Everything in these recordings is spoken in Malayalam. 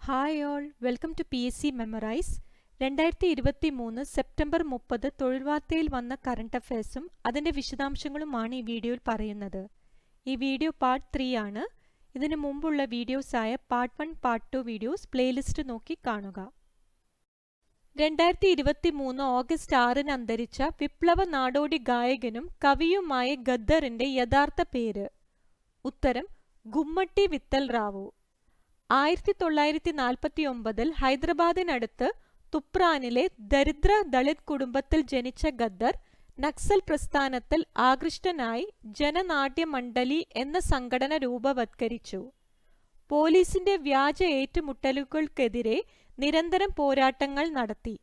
hi all welcome to P S C memorize രണ്ടായിരത്തി ഇരുപത്തി മൂന്ന് സെപ്റ്റംബർ മുപ്പത് തൊഴിൽ വാർത്തയിൽ വന്ന കറണ്ട് അഫയേഴ്സും അതിൻ്റെ വിശദാംശങ്ങളുമാണ് ഈ വീഡിയോയിൽ പറയുന്നത് ഈ വീഡിയോ പാർട്ട് ത്രീ ആണ് ഇതിനു മുമ്പുള്ള വീഡിയോസായ part one part two videos playlist നോക്കി കാണുക രണ്ടായിരത്തി ഇരുപത്തി മൂന്ന് ഓഗസ്റ്റ് ആറിന് അന്തരിച്ച വിപ്ലവ നാടോടി ഗായകനും കവിയുമായ ഗദ്ദറിന്റെ യഥാർത്ഥ പേര് ഉത്തരം ഗുമ്മട്ടി വിത്തൽ റാവു ആയിരത്തി തൊള്ളായിരത്തി നാൽപ്പത്തി ഒമ്പതിൽ ഹൈദരാബാദിനടുത്ത് തുപ്രാനിലെ ദരിദ്ര ദളിത് കുടുംബത്തിൽ ജനിച്ച ഗദ്ദർ നക്സൽ പ്രസ്ഥാനത്തിൽ ആകൃഷ്ടനായി ജനനാട്യ മണ്ഡലി എന്ന സംഘടന രൂപവത്കരിച്ചു പോലീസിന്റെ വ്യാജ ഏറ്റുമുട്ടലുകൾക്കെതിരെ നിരന്തരം പോരാട്ടങ്ങൾ നടത്തി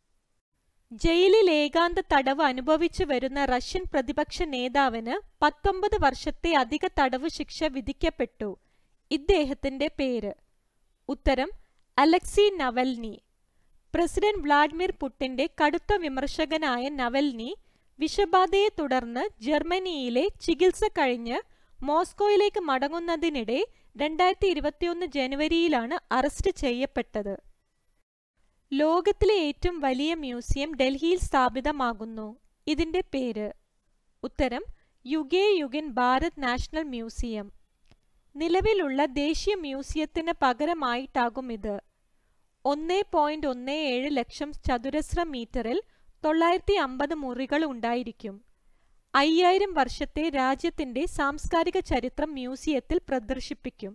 ജയിലിൽ ഏകാന്ത തടവ് അനുഭവിച്ചു വരുന്ന റഷ്യൻ പ്രതിപക്ഷ നേതാവിന് പത്തൊമ്പത് വർഷത്തെ അധിക തടവ് ശിക്ഷ വിധിക്കപ്പെട്ടു ഇദ്ദേഹത്തിന്റെ പേര് ഉത്തരം അലക്സി നവൽനി പ്രസിഡന്റ് വ്ളാഡിമിർ പുട്ടിന്റെ കടുത്ത വിമർശകനായ നവൽനി വിഷബാധയെ തുടർന്ന് ജർമ്മനിയിലെ ചികിത്സ കഴിഞ്ഞ് മോസ്കോയിലേക്ക് മടങ്ങുന്നതിനിടെ രണ്ടായിരത്തി ഇരുപത്തിയൊന്ന് ജനുവരിയിലാണ് അറസ്റ്റ് ചെയ്യപ്പെട്ടത് ലോകത്തിലെ ഏറ്റവും വലിയ മ്യൂസിയം ഡൽഹിയിൽ സ്ഥാപിതമാകുന്നു ഇതിന്റെ പേര് ഉത്തരം യുഗേ യുഗൻ ഭാരത് നാഷണൽ മ്യൂസിയം നിലവിലുള്ള ദേശീയ മ്യൂസിയത്തിന് പകരമായിട്ടാകും ഇത് ഒന്ന് പോയിന്റ് ഒന്ന് ഏഴ് ലക്ഷം ചതുരശ്ര മീറ്ററിൽ തൊള്ളായിരത്തി അമ്പത് മുറികൾ ഉണ്ടായിരിക്കും അയ്യായിരം വർഷത്തെ രാജ്യത്തിന്റെ സാംസ്കാരിക ചരിത്രം മ്യൂസിയത്തിൽ പ്രദർശിപ്പിക്കും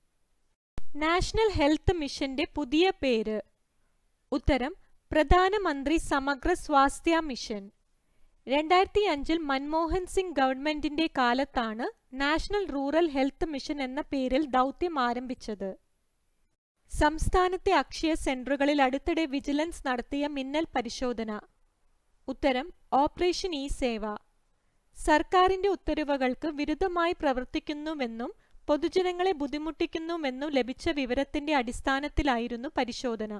നാഷണൽ ഹെൽത്ത് മിഷന്റെ പുതിയ പേര് ഉത്തരം പ്രധാനമന്ത്രി സമഗ്ര സ്വാസ്ഥ്യ മിഷൻ രണ്ടായിരത്തി അഞ്ചിൽ മൻമോഹൻ സിംഗ് ഗവൺമെന്റിന്റെ കാലത്താണ് നാഷണൽ റൂറൽ ഹെൽത്ത് മിഷൻ എന്ന പേരിൽ ദൗത്യം ആരംഭിച്ചത് സംസ്ഥാനത്തെ അക്ഷയ സെന്ററുകളിൽ അടുത്തിടെ വിജിലൻസ് നടത്തിയ മിന്നൽ പരിശോധന ഉത്തരം ഓപ്പറേഷൻ ഇ സേവ സർക്കാരിന്റെ ഉത്തരവുകൾക്ക് വിരുദ്ധമായി പ്രവർത്തിക്കുന്നുവെന്നും പൊതുജനങ്ങളെ ബുദ്ധിമുട്ടിക്കുന്നുവെന്നും ലഭിച്ച വിവരത്തിന്റെ അടിസ്ഥാനത്തിലായിരുന്നു പരിശോധന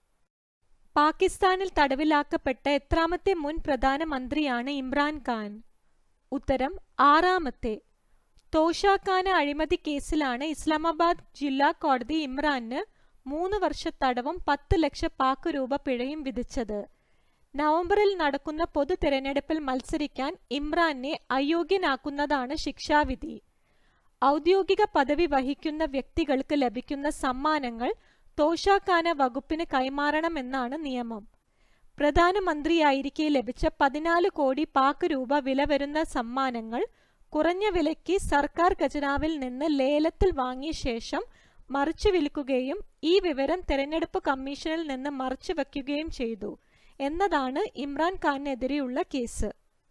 പാകിസ്ഥാനിൽ തടവിലാക്കപ്പെട്ട എത്രാമത്തെ മുൻ പ്രധാനമന്ത്രിയാണ് ഇമ്രാൻഖാൻ ഉത്തരം ആറാമത്തെ തോഷാഖാന അഴിമതി കേസിലാണ് ഇസ്ലാമാബാദ് ജില്ലാ കോടതി ഇമ്രാന് മൂന്ന് വർഷ തടവും പത്ത് ലക്ഷം പാക്ക് രൂപ പിഴയും വിധിച്ചത് നവംബറിൽ നടക്കുന്ന പൊതു തെരഞ്ഞെടുപ്പിൽ മത്സരിക്കാൻ ഇമ്രാനെ അയോഗ്യനാക്കുന്നതാണ് ശിക്ഷാവിധി ഔദ്യോഗിക പദവി വഹിക്കുന്ന വ്യക്തികൾക്ക് ലഭിക്കുന്ന സമ്മാനങ്ങൾ തോഷാഖാന വകുപ്പിന് കൈമാറണമെന്നാണ് നിയമം പ്രധാനമന്ത്രിയായിരിക്കെ ലഭിച്ച പതിനാല് കോടി പാക്ക് രൂപ വില വരുന്ന സമ്മാനങ്ങൾ കുറഞ്ഞ വിലയ്ക്ക് സർക്കാർ ഖജനാവിൽ നിന്ന് ലേലത്തിൽ വാങ്ങിയ ശേഷം മറിച്ചു വിൽക്കുകയും ഈ വിവരം തെരഞ്ഞെടുപ്പ് കമ്മീഷനിൽ നിന്ന് മറച്ചു വയ്ക്കുകയും ചെയ്തു എന്നതാണ് ഇമ്രാൻഖാനെതിരെയുള്ള കേസ്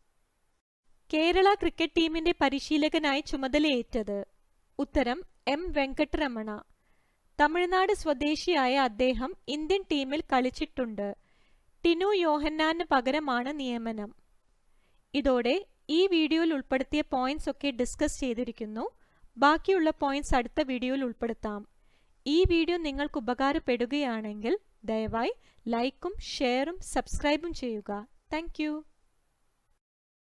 കേരള ക്രിക്കറ്റ് ടീമിന്റെ പരിശീലകനായി ചുമതലയേറ്റത് ഉത്തരം എം വെങ്കട്ടരമണ തമിഴ്നാട് സ്വദേശിയായ അദ്ദേഹം ഇന്ത്യൻ ടീമിൽ കളിച്ചിട്ടുണ്ട് ടിനു യോഹന്നാന് പകരമാണ് നിയമനം ഇതോടെ ഈ വീഡിയോയിൽ ഉൾപ്പെടുത്തിയ പോയിന്റ്സ് ഒക്കെ ഡിസ്കസ് ചെയ്തിരിക്കുന്നു ബാക്കിയുള്ള പോയിന്റ്സ് അടുത്ത വീഡിയോയിൽ ഉൾപ്പെടുത്താം ഈ വീഡിയോ നിങ്ങൾക്ക് ഉപകാരപ്പെടുകയാണെങ്കിൽ ദയവായി ലൈക്കും ഷെയറും സബ്സ്ക്രൈബും ചെയ്യുക താങ്ക്